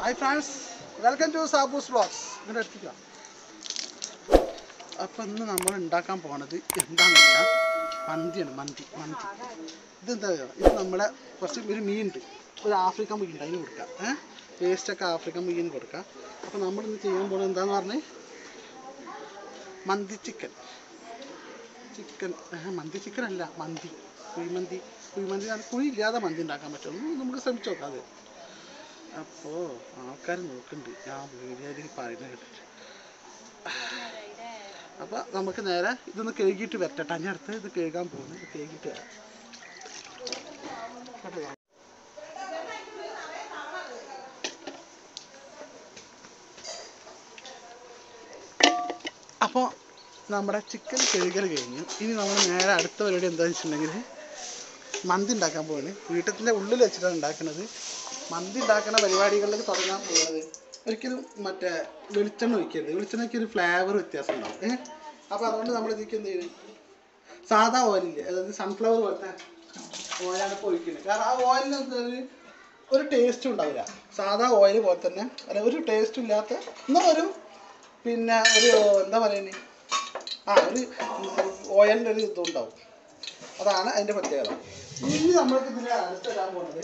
Hi friends welcome to Saboos blogs ഇതിൻ്റെ അടുത്തേക്ക് അപ്പം ഇന്ന് നമ്മൾ ഉണ്ടാക്കാൻ പോണത് എന്താണെന്ന് വെച്ചാൽ മന്തിയാണ് മന്തി മന്തി ഇതെന്താ അറിയോ? ഇത് നമ്മുടെ കുറച്ച് ഒരു മീനുണ്ട് ഒരു ആഫ്രിക്കൻ മീനുണ്ട് അതിന് കൊടുക്കാം ഏഹ് വേസ്റ്റൊക്കെ ആഫ്രിക്കൻ മീനിന് കൊടുക്കാം അപ്പോൾ നമ്മൾ ഇന്ന് ചെയ്യാൻ പോകുന്നത് എന്താന്ന് പറഞ്ഞ് mandi chicken chicken mandi chicken അല്ല മന്തി കുഴിമന്തി കുഴിമന്തി ആണ് കുഴി ഇല്ലാതെ മന്തി ഉണ്ടാക്കാൻ പറ്റുള്ളൂ നമുക്ക് ശ്രമിച്ചു നോക്കാം അത് അപ്പോൾ ആൾക്കാർ നോക്കുന്നുണ്ട് ഞാൻ വീഡിയോയിൽ പറയുന്നത് കേട്ടിട്ട് അപ്പോൾ നമുക്ക് നേരെ ഇതൊന്ന് കഴുകിയിട്ട് വരട്ടെ ഞാൻ അടുത്ത് ഇത് കഴുകാൻ പോകുന്നു ഇത് കഴുകിയിട്ട് വരാം കേട്ടോ? അപ്പോൾ നമ്മുടെ ചിക്കൻ കഴുകൽ കഴിഞ്ഞു ഇനി നമ്മൾ നേരെ അടുത്ത പരിപാടി എന്താണെന്ന് വെച്ചിട്ടുണ്ടെങ്കിൽ മന്തി ഉണ്ടാക്കാൻ പോവാണ് വീട്ടിൻ്റെ ഉള്ളിൽ വെച്ചിട്ടാണ് ഉണ്ടാക്കുന്നത് മന്തി ഉണ്ടാക്കുന്ന പരിപാടികളിലേക്ക് തുടങ്ങാൻ പോകുന്നത് ഒരിക്കലും മറ്റേ വെളിച്ചെണ്ണ ഒഴിക്കരുത് വെളിച്ചെണ്ണയ്ക്ക് ഒരു ഫ്ലേവർ വ്യത്യാസം ഉണ്ടാവും ഏഹ് അപ്പോൾ അതുകൊണ്ട് നമ്മൾ ഇതിലേക്ക് എന്ത് ചെയ്യും സാധാ ഓയിലില്ലേ അതായത് സൺഫ്ലവർ പോലത്തെ ഓയിലാണ് ഇപ്പോൾ ഒഴിക്കുന്നത് കാരണം ആ ഓയിലിന് ഒരു ഒരു ടേസ്റ്റും ഉണ്ടാവില്ല സാധാ ഓയിൽ പോലെ തന്നെ അല്ല ഒരു ടേസ്റ്റും ഇല്ലാത്ത എന്നാൽ ഒരു പിന്നെ ഒരു എന്താ പറയുന്നത് ആ ഒരു ഓയിലിൻ്റെ ഒരു ഇതും ഉണ്ടാവും അതാണ് അതിൻ്റെ പ്രത്യേകത ഇനി നമ്മൾക്ക് ഇതിൻ്റെ അടുത്ത് ഇടാൻ പോകുന്നത്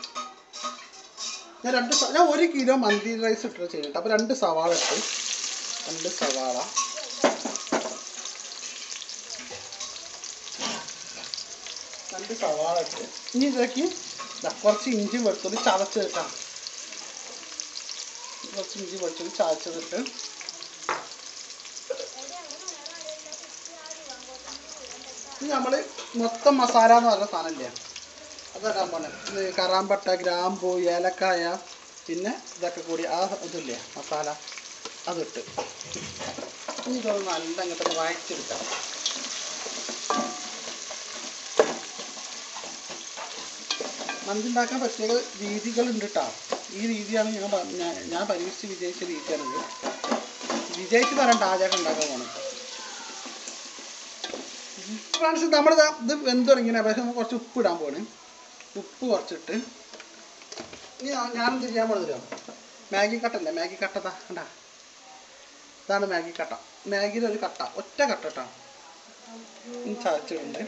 ഞാൻ രണ്ട് സ- ഞാൻ ഒരു കിലോ മന്തി റൈസ് ഇട്ടിട്ട് ചെയ്യുന്നുണ്ട് അപ്പോൾ രണ്ട് സവാള ഇട്ട് രണ്ട് സവാള രണ്ട് സവാള ഇട്ട് ഇനി ഇതിലേക്ക് ദാ കുറച്ച് ഇഞ്ചി വെളുത്തുള്ളി ചതച്ചെടുക്കാം കുറച്ച് ഇഞ്ചി വെളുത്തുള്ളി ചതച്ചതിട്ട് ഇനി നമ്മൾ മൊത്തം മസാല എന്ന് പറഞ്ഞ സാധനമില്ലേ അതൊക്കെ പോണേ ഇത് കറാമ്പട്ട ഗ്രാമ്പു ഏലക്കായ പിന്നെ ഇതൊക്കെ കൂടി ആ ഇതില്ലേ മസാല അതിട്ട് ഇനി ഇതൊന്ന് നല്ല ഇങ്ങോട്ട് വഴച്ചെടുക്കാം മന്തി ഉണ്ടാക്കാൻ പ്രത്യേക രീതികളുണ്ട് കേട്ടോ ഈ രീതിയാണ് ഞാൻ പ- ഞാൻ- ഞാൻ പരീക്ഷിച്ച് വിജയിച്ച രീതിയാണിത് വിജയിച്ച് പറയണ്ട ആചാരം ഉണ്ടാക്കാൻ പോകണം ഫ്രണ്ട്സ് നമ്മൾ ഇത് വെന്ത് തുടങ്ങിയ പക്ഷേ നമുക്ക് കുറച്ച് ഉപ്പ് ഇടാൻ പോണ് ഉപ്പ് കുറച്ചിട്ട് ഇനി ഞാൻ- ഞാനെന്ത് ചെയ്യാൻ പോകുന്നതോ മാഗി കട്ടല്ലേ മാഗി കട്ടതാ കണ്ടാ ഇതാണ് മാഗി കട്ട മാഗിയുടെ ഒരു കട്ട ഒറ്റ കട്ട കേട്ടോ ചതച്ചിട്ടുണ്ട്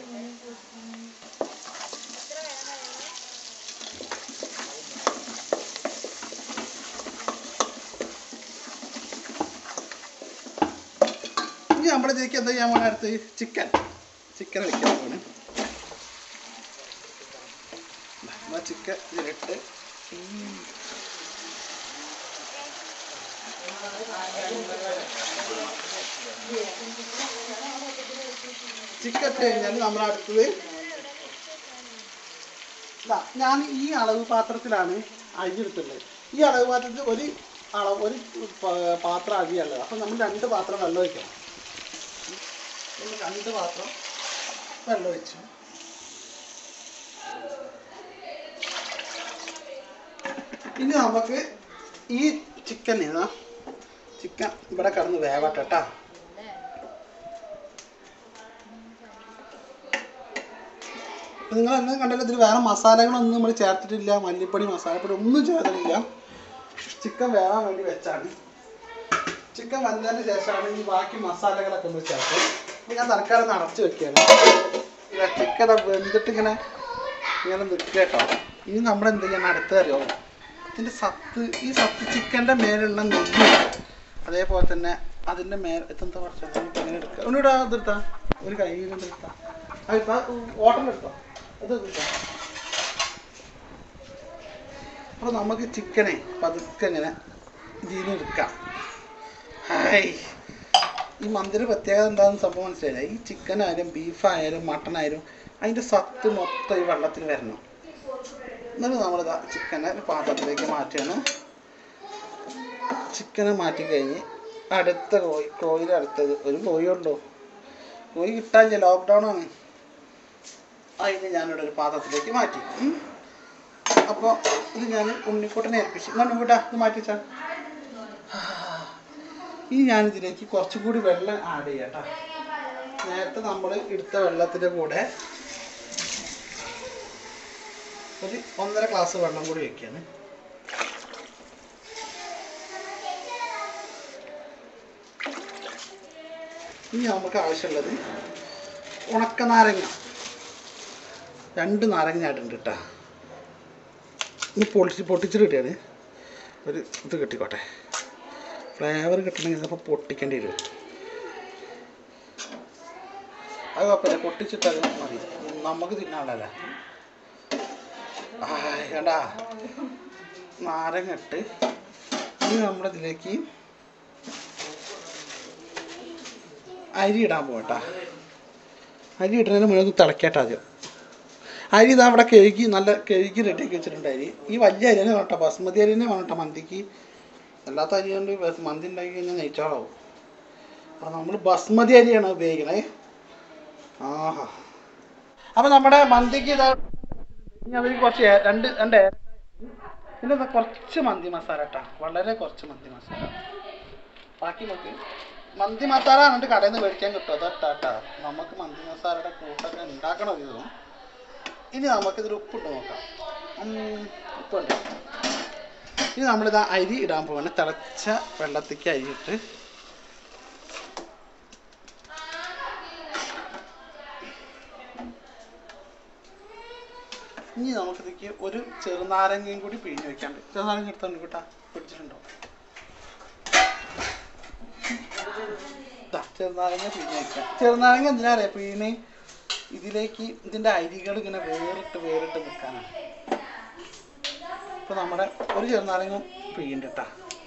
ഇനി നമ്മുടെ ഇതിലേക്ക് എന്താ ചെയ്യാൻ പോണ അടുത്ത് ചിക്കൻ ചിക്കൻ വെക്കാൻ പോണ് ചിക്കൻ ഇതിലിട്ട് ചിക്കൻ ഇട്ട് കഴിഞ്ഞാൽ നമ്മൾ അടുത്തത് ഇതാ ഞാൻ ഈ അളവ് പാത്രത്തിലാണ് അരി എടുത്തിട്ടുള്ളത് ഈ അളവ് പാത്രത്തിൽ ഒരു അളവ് ഒരു പ- പാത്രം അരിയുള്ളത് അപ്പം നമ്മൾ രണ്ട് പാത്രം വെള്ളം ഒഴിക്കണം നമ്മൾ രണ്ട് പാത്രം വെള്ളം ഒഴിച്ചു ഇനി നമുക്ക് ഈ ചിക്കൻ ഇതാ ചിക്കൻ ഇവിടെ കിടന്ന് വേവട്ടെ കേട്ടോ നിങ്ങൾ എന്നെ കണ്ടല്ലോ ഇതിൽ വേറെ മസാലകളൊന്നും നമ്മൾ ചേർത്തിട്ടില്ല മല്ലിപ്പൊടി മസാലപ്പൊടി ഒന്നും ചേർത്തിട്ടില്ല ചിക്കൻ വേവാൻ വേണ്ടി വെച്ചാണ് ചിക്കൻ വന്നതിന് ശേഷമാണ് ഈ ബാക്കി മസാലകളൊക്കെ നമ്മൾ ചേർത്തത് അപ്പോൾ ഞാൻ തൽക്കാലം ഒന്ന് അടച്ച് വെക്കുകയാണ് ചിക്കൻ വെന്തിട്ട് ഇങ്ങനെ ഇങ്ങനെ നിൽക്കുക കേട്ടോ ഇനി നമ്മൾ എന്ത് ചെയ്യണം അടുത്തറിയോ ഇതിൻ്റെ സത്ത് ഈ സത്ത് ചിക്കൻ്റെ മേലുള്ള നെയ്യ് അതേപോലെ തന്നെ അതിൻ്റെ മേൽ എത്തെന്താ കുറച്ച് നമുക്ക് എങ്ങനെ എടുക്കുക ഒന്നുകൂടെ അതെടുത്താ ഒരു കയ്യിൽ എടുത്താ അതിപ്പോൾ ഓട്ടലെടുത്തോ അത് എടുത്തോ അപ്പോൾ നമുക്ക് ചിക്കനെ പതുക്കെ ഇങ്ങനെ ഇതിൽ നിന്ന് എടുക്കാം ഹായ് ഈ മന്തിയുടെ പ്രത്യേകത എന്താണെന്ന് സംഭവം മനസ്സിലായില്ല ഈ ചിക്കൻ ആയാലും ബീഫായാലും മട്ടൺ ആയാലും അതിൻ്റെ സത്ത് മൊത്തം ഈ വെള്ളത്തിൽ വരണം എന്നിട്ട് നമ്മളിതാ ചിക്കനെ ഒരു പാത്രത്തിലേക്ക് മാറ്റുകയാണ് ചിക്കനെ മാറ്റി കഴിഞ്ഞ് അടുത്ത കോഴി കോഴിയുടെ അടുത്തത് ഒരു കോഴി ഉണ്ടോ കോഴി കിട്ടാനില്ല ലോക്ക്ഡൗൺ ആണ് അതിന് ഞാനിവിടെ ഒരു പാത്രത്തിലേക്ക് മാറ്റി ഉം. അപ്പോൾ ഇത് ഞാൻ ഉണ്ണിക്കുട്ടനെ ഏൽപ്പിച്ചു എന്നാ ഉണ്ണിക്കുട്ടാ ഇത് മാറ്റി വെച്ചാൽ ഇനി ഞാനിതിലേക്ക് കുറച്ചും കൂടി വെള്ളം ആഡ് ചെയ്യാം കേട്ടോ നേരത്തെ നമ്മൾ എടുത്ത വെള്ളത്തിൻ്റെ കൂടെ ഒരു ഒന്നര ഗ്ലാസ് വെള്ളം കൂടി വെക്കുകയാണ് ഇനി നമുക്ക് ആവശ്യമുള്ളത് ഉണക്ക നാരങ്ങ രണ്ട് നാരങ്ങ ആയിട്ടുണ്ട് കേട്ടോ ഇനി പൊളിച്ച് പൊട്ടിച്ചിട്ട് കിട്ടിയാണ് ഒരു ഇത് കിട്ടിക്കോട്ടെ ഫ്ലേവർ കിട്ടണമെങ്കിൽ അപ്പോൾ പൊട്ടിക്കേണ്ടി വരും അത് കുഴപ്പമില്ല പൊട്ടിച്ചിട്ടത് മതി നമുക്ക് തിന്നാളല്ല കണ്ടാ നാരങ്ങ ഇട്ട് ഇനി നമ്മുടെ ഇതിലേക്ക് അരി ഇടാൻ പോകട്ടാ അരി ഇടുന്നതിന് മുന്നേ ഒന്ന് തിളക്കട്ടെ ആദ്യം അരി ഇതാ അവിടെ കഴുകി നല്ല കഴുകി റെഡിയാക്കി വെച്ചിട്ടുണ്ട് അരി ഈ വലിയ അരി തന്നെ വേണം ബസ്മതി അരി തന്നെ വേണം കേട്ടോ മന്തിക്ക് അല്ലാത്ത അരി കൊണ്ട് ബസ് മന്തി ഉണ്ടാക്കി കഴിഞ്ഞാൽ നെയ്ച്ചോളാവും അപ്പം നമ്മൾ ബസ്മതി അരിയാണ് ഉപയോഗിക്കണേ ആഹാ അപ്പം നമ്മുടെ മന്തിക്ക് ഇതാ ഇനി അവർ കുറച്ച് ഏ- രണ്ട് രണ്ട് ഏ- പിന്നെ ഇതാ കുറച്ച് മന്തി മസാല കേട്ടോ വളരെ കുറച്ച് മന്തി മസാല ബാക്കി നോക്ക് മന്തി മസാല എന്നിട്ട് കടയിൽ നിന്ന് മേടിക്കാൻ കിട്ടും അതാട്ടാ നമുക്ക് മന്തി മസാലയുടെ കൂട്ടൊക്കെ ഉണ്ടാക്കണം ഇതും ഇനി നമുക്കിതിൽ ഉപ്പിട്ട് നോക്കാം ഉം, ഉപ്പുണ്ട് ഇനി നമ്മളിതാ അരി ഇടാൻ പോവാണ് തിളച്ച വെള്ളത്തേക്ക് അരി ഇട്ട് ഇനി നമുക്കിതിലേക്ക് ഒരു ചെറുനാരങ്ങയും കൂടി പിഴിഞ്ഞ് വെക്കാണ്ട് ചെറുനാരങ്ങ എടുത്തോണ്ട് കേട്ടാ പിടിച്ചിട്ടുണ്ടോ ദാ, ചെറുനാരങ്ങ പിഴിഞ്ഞ് വെക്കാം ചെറുനാരങ്ങ എന്തിനാ അറിയാം പിഴിഞ്ഞ് ഇതിലേക്ക് ഇതിൻ്റെ അരികൾ ഇങ്ങനെ വേറിട്ട് വേറിട്ട് നിൽക്കാനാണ് ഇപ്പൊ നമ്മുടെ ഒരു ചെറുനാരങ്ങ പിഴിയുണ്ട് കേട്ടാ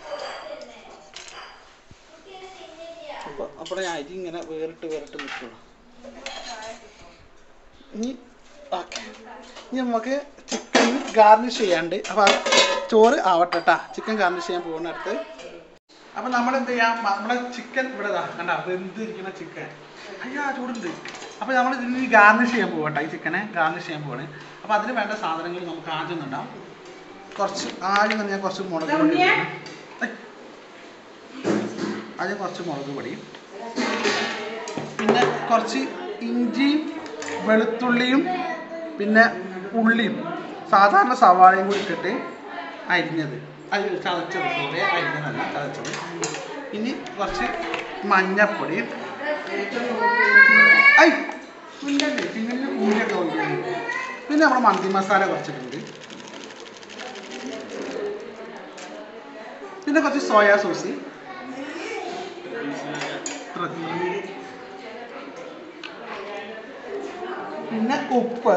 അപ്പോൾ അപ്പോൾ ഞാൻ അരി ഇങ്ങനെ വേറിട്ട് വേറിട്ട് നിൽക്കുള്ളൂ ഇനി ഓക്കെ ഇനി നമുക്ക് ചിക്കൻ ഗാർണിഷ് ചെയ്യാണ്ട് അപ്പോൾ ചോറ് ആവട്ടെ കേട്ടാ ചിക്കൻ ഗാർണിഷ് ചെയ്യാൻ പോകുന്ന അടുത്ത് അപ്പം നമ്മൾ എന്ത് ചെയ്യാം മ- നമ്മുടെ ചിക്കൻ ഇവിടെ ദാ കണ്ട വെന്തിരിക്കുന്ന ചിക്കൻ അയ്യോ ചൂടുണ്ട് അപ്പോൾ നമ്മൾ ഇതിന് ഗാർണിഷ് ചെയ്യാൻ പോകട്ടെ ഈ ചിക്കനെ ഗാർണിഷ് ചെയ്യാൻ പോവാണ് അപ്പോൾ അതിന് വേണ്ട സാധനങ്ങൾ നമുക്ക് ആദ്യം ഉണ്ടാവും കുറച്ച് ആദ്യം തന്നെ ഞാൻ കുറച്ച് മുളക് പൊടി ഇടുന്നു. ഐ. ആദ്യം കുറച്ച് മുളക് പൊടി പിന്നെ കുറച്ച് ഇഞ്ചിയും വെളുത്തുള്ളിയും പിന്നെ ഉള്ളിയും സാധാരണ സവാളയും കൂടി ഇട്ടിട്ട് അരിഞ്ഞത് അത് ചതച്ചത് സോറി അരിഞ്ഞതല്ല ചതച്ചത് ഇനി കുറച്ച് മഞ്ഞപ്പൊടി ഐ ഉണ്ടല്ലേ പിന്നെ ഉള്ളിയൊക്കെ ഒഴിക്കുന്നത് പിന്നെ നമ്മുടെ മന്തി മസാല കുറച്ചിട്ടുണ്ട് പിന്നെ കുറച്ച് സോയാ സോസ് പിന്നെ ഉപ്പ്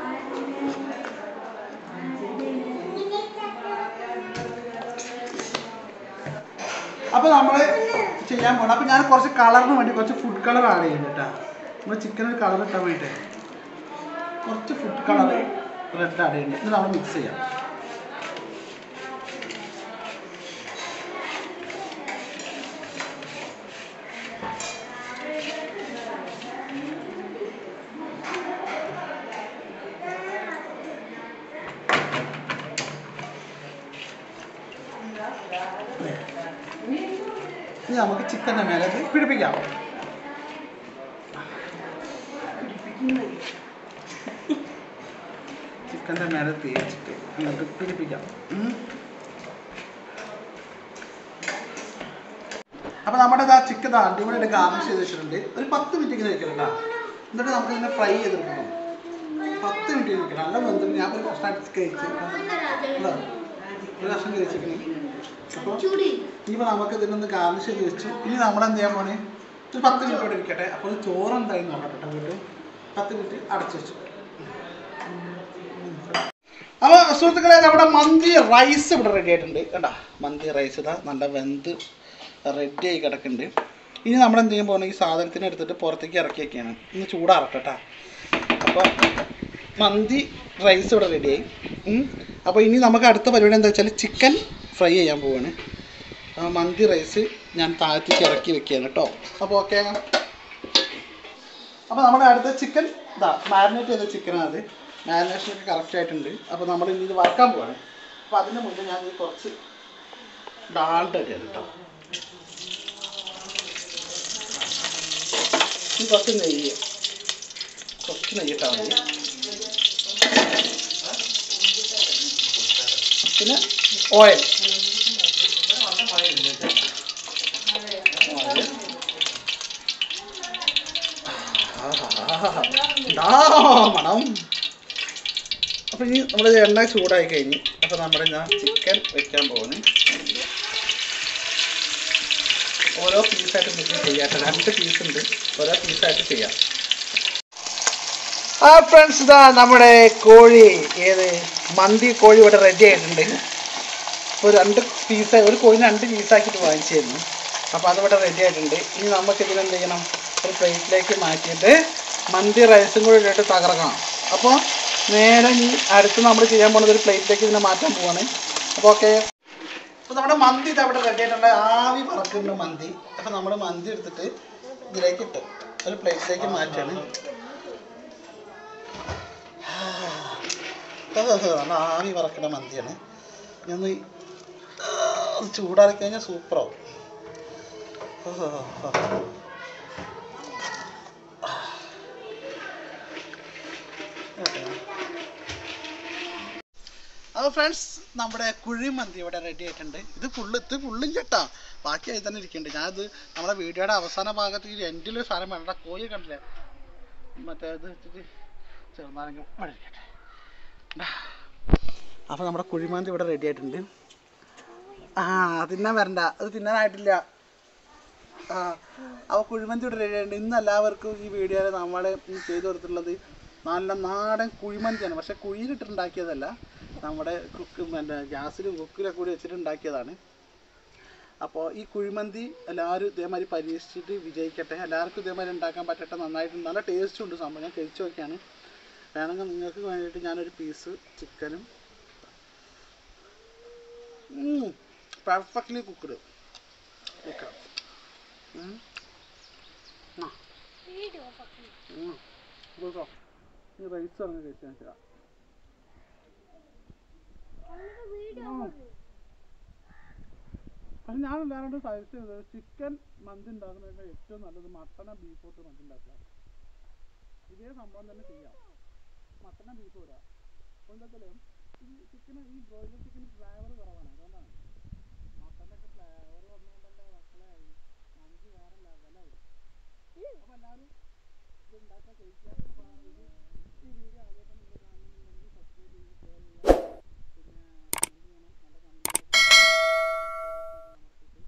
അപ്പൊ നമ്മള് ചെയ്യാൻ പോകണം അപ്പൊ ഞാൻ കുറച്ച് കളറിന് വേണ്ടി കുറച്ച് ഫുഡ് കളർ ആഡ് ചെയ്യുന്നു കേട്ടോ നമ്മൾ ചിക്കൻ ഒരു കളർ ഇട്ടാൻ വേണ്ടിയിട്ട് കുറച്ച് ഫുഡ് കളർ റെഡ് ആഡ് ചെയ്യുന്നുണ്ട് ഇത് നമ്മൾ മിക്സ് ചെയ്യാം ഇനി നമുക്ക് ചിക്കൻ്റെ മേലെ ഇത് പിടിപ്പിക്കാം ചിക്കൻ്റെ മേലെ തേച്ചിട്ട് എന്നിട്ട് പിടിപ്പിക്കാം ഉം. അപ്പൊ നമ്മുടെ ഇതാ ചിക്കൻ അടിപൊളിയായിട്ട് ഗാർണിഷ് ചെയ്ത് വെച്ചിട്ടുണ്ട് ഒരു പത്ത് മിനിറ്റ് ഇങ്ങനെ വെക്കണം കേട്ടോ എന്നിട്ട് നമുക്ക് ഇങ്ങനെ ഫ്രൈ ചെയ്തെടുക്കണം പത്ത് മിനിറ്റ് വെക്കണം നല്ല ബന്ധം ഞാൻ ഒരു കഷ്ണം അടിച്ച് കഴിച്ച് ഇതാ, ഒരു കഷ്ണം കഴിച്ചിരിക്കണേ അപ്പോൾ ഇനിയിപ്പോൾ നമുക്ക് ഇതിനൊന്ന് ഗാർണിഷ് ചെയ്ത് വെച്ചു ഇനി നമ്മൾ എന്ത് ചെയ്യാൻ പോണേ ഒരു പത്ത് മിനിറ്റ് ഇവിടെ ഇരിക്കട്ടെ അപ്പോൾ ചോറ് എന്തായി നോക്കട്ടെ കേട്ടോ വീട്ടിൽ പത്ത് മിനിറ്റ് അടച്ചു വെച്ചു അപ്പോൾ സുഹൃത്തുക്കളെ നമ്മുടെ മന്തി റൈസ് ഇവിടെ റെഡി ആയിട്ടുണ്ട് കണ്ടാ മന്തി റൈസ് ഇതാ നല്ല വെന്ത് റെഡി ആയി കിടക്കുന്നുണ്ട് ഇനി നമ്മൾ എന്ത് ചെയ്യാൻ പോകുന്നത് ഈ സാധനത്തിന് എടുത്തിട്ട് പുറത്തേക്ക് ഇറക്കി വെക്കുകയാണ് ഇന്ന് ചൂടാറട്ടെ കേട്ടോ അപ്പോൾ മന്തി റൈസ് ഇവിടെ റെഡിയായി അപ്പോൾ ഇനി നമുക്ക് അടുത്ത പരിപാടി എന്താ വെച്ചാൽ ചിക്കൻ ഫ്രൈ ചെയ്യാൻ പോവാണ് ആ മന്തി റൈസ് ഞാൻ താഴത്തേക്ക് ഇറക്കി വെക്കുകയാണ് കേട്ടോ അപ്പോൾ ഓക്കെ അപ്പോൾ നമ്മുടെ അടുത്ത ചിക്കൻ ഇതാ മാരിനേറ്റ് ചെയ്ത ചിക്കനാണ് അത് മാരിനേഷൻ ഒക്കെ കറക്റ്റ് ആയിട്ടുണ്ട് അപ്പോൾ നമ്മൾ ഇനി ഇത് വറക്കാൻ പോവാണ് അപ്പോൾ അതിന് മുന്നേ ഞാൻ ഇത് കുറച്ച് ഡാൾഡ ഇടുകയാണ് കേട്ടോ ഇനി കുറച്ച് നെയ്യ് കുറച്ച് നെയ്യ് ഇട്ടാൽ മതി പിന്നെ ഓയിൽ ഓയിൽ ആഹാ. ആ, മണം അപ്പൊ ഇനി നമ്മുടെ എണ്ണ ചൂടായി കഴിഞ്ഞു അപ്പൊ നമ്മുടെ ഞാൻ ചിക്കൻ വെക്കാൻ പോകുന്നു ഓരോ പീസായിട്ട് നമുക്ക് ചെയ്യാം ട്ടോ. രണ്ട് പീസ് ഉണ്ട് ഓരോ പീസായിട്ട് ചെയ്യാം ആ ഫ്രണ്ട്സ് ഇതാ നമ്മുടെ കോഴി ഏത് മന്തി കോഴി ഇവിടെ റെഡി ആയിട്ടുണ്ട് ഇപ്പോൾ രണ്ട് പീസ് ഒരു കോഴിനെ രണ്ട് പീസാക്കിയിട്ട് വാങ്ങിച്ചിരുന്നു അപ്പോൾ അതിവിടെ റെഡി ആയിട്ടുണ്ട് ഇനി നമുക്ക് ഇതിനെന്ത് ചെയ്യണം ഒരു പ്ലേറ്റിലേക്ക് മാറ്റിയിട്ട് മന്തി റൈസും കൂടി ഇട്ടിട്ട് തകർക്കണം അപ്പോൾ നേരെ ഇനി അടുത്ത് നമ്മൾ ചെയ്യാൻ പോകുന്നത് ഒരു പ്ലേറ്റിലേക്ക് ഇതിനെ മാറ്റാൻ പോവാണ് അപ്പോൾ ഓക്കെ അപ്പോൾ നമ്മുടെ മന്തി ഇത് അവിടെ റെഡി ആയിട്ടുള്ള ആവി പറക്കുന്ന മന്തി അപ്പോൾ നമ്മൾ മന്തി എടുത്തിട്ട് ഇതിലേക്ക് ഇട്ട് ഒരു പ്ലേറ്റിലേക്ക് മാറ്റാണ് നല്ല ആവി പറക്കുന്ന മന്തിയാണ് ഞാൻ ചൂടാറി കഴിഞ്ഞാൽ സൂപ്പറാവും അപ്പോൾ ഫ്രണ്ട്സ് നമ്മുടെ കുഴിമന്തി ഇവിടെ റെഡി ആയിട്ടുണ്ട് ഇത് ഫുള്ള് ഇത് ഫുള്ളും ചേട്ടാ ബാക്കി ആയി തന്നെ ഇരിക്കുന്നുണ്ട് ഞാനത് നമ്മുടെ വീഡിയോയുടെ അവസാന ഭാഗത്ത് ഈ എൻഡിലൊരു സാധനം വേണ്ട കോഴി കണ്ടില്ലേ മറ്റേ ഇത് ഇത്തിരി ചെറുനാരങ്ങ വഴിക്കട്ടെ അപ്പോൾ നമ്മുടെ കുഴിമന്തി ഇവിടെ റെഡി ആയിട്ടുണ്ട് ആ തിന്നാൻ വരണ്ട അത് തിന്നാനായിട്ടില്ല ആ അപ്പോൾ കുഴിമന്തി ഇവിടെ റെഡി ആയിട്ടുണ്ട് ഇന്ന് എല്ലാവർക്കും ഈ വീഡിയോയിൽ നമ്മൾ ചെയ്തു കൊടുത്തിട്ടുള്ളത് നല്ല നാടൻ കുഴിമന്തിയാണ് പക്ഷെ കുഴിയിലിട്ടുണ്ടാക്കിയതല്ല നമ്മുടെ കുക്ക് മറ്റേ ഗ്യാസിലും കുക്കിലൊക്കെ കൂടി വെച്ചിട്ട് ഉണ്ടാക്കിയതാണ് അപ്പോൾ ഈ കുഴിമന്തി എല്ലാവരും ഇതേമാതിരി പരീക്ഷിച്ചിട്ട് വിജയിക്കട്ടെ എല്ലാവർക്കും ഇതേമാതിരി ഉണ്ടാക്കാൻ പറ്റട്ടെ നന്നായിട്ട് നല്ല ടേസ്റ്റും ഉണ്ട് സംഭവം ഞാൻ കഴിച്ചു നോക്കിയാണ് വേണമെങ്കിൽ നിങ്ങൾക്ക് വേണ്ടിയിട്ട് ഞാനൊരു പീസ് ചിക്കനും പെർഫെക്റ്റ്ലി കുക്ക്ഡ് ചിക്കൻ ഈ റൈസ് അങ്ങനെ കഴിച്ചാൽ വെച്ചാൽ പക്ഷെ ഞാൻ എല്ലാവരോടും സജസ്റ്റ് ചെയ്തത് ചിക്കൻ മന്തി ഉണ്ടാക്കുന്നതിന് ഏറ്റവും നല്ലത് മട്ടണ ബീഫ് തൊട്ട് മന്തി ഉണ്ടാക്കുക ഇതേ സംഭവം തന്നെ ചെയ്യാം മട്ടണ ബീഫ് വരാം അപ്പോൾ എന്താ വെച്ചാൽ ഈ ചിക്കന് ഈ ബ്രോയിലർ ചിക്കന് ഫ്ലേവർ കുറവാണ് അതുകൊണ്ടാണ് മട്ടൻ്റെ ഫ്ലേവർ വന്നുകൊണ്ടല്ലേ മക്കളെ മന്തി വേറെ ലെവലായി അപ്പോൾ എല്ലാവരും ഇത് ഉണ്ടാക്കാൻ കഴിക്കുക അപ്പോൾ ഇത് ഈ വീഡിയോ ആദ്യമായിട്ട് നിങ്ങൾ കാണുന്നുണ്ടെങ്കിൽ സബ്സ്ക്രൈബ് ചെയ്യുക ഷെയർ ചെയ്യുക പിന്നെ കമൻറ്റ് ചെയ്യണം നല്ല കമൻറ്റ്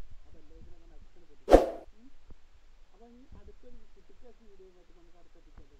അപ്പോൾ ഇനി അടുത്തൊരു കുട്ടിക്ക് വീഡിയോ ആയിട്ട് നമുക്ക് അടുത്ത എപ്പിസോഡ്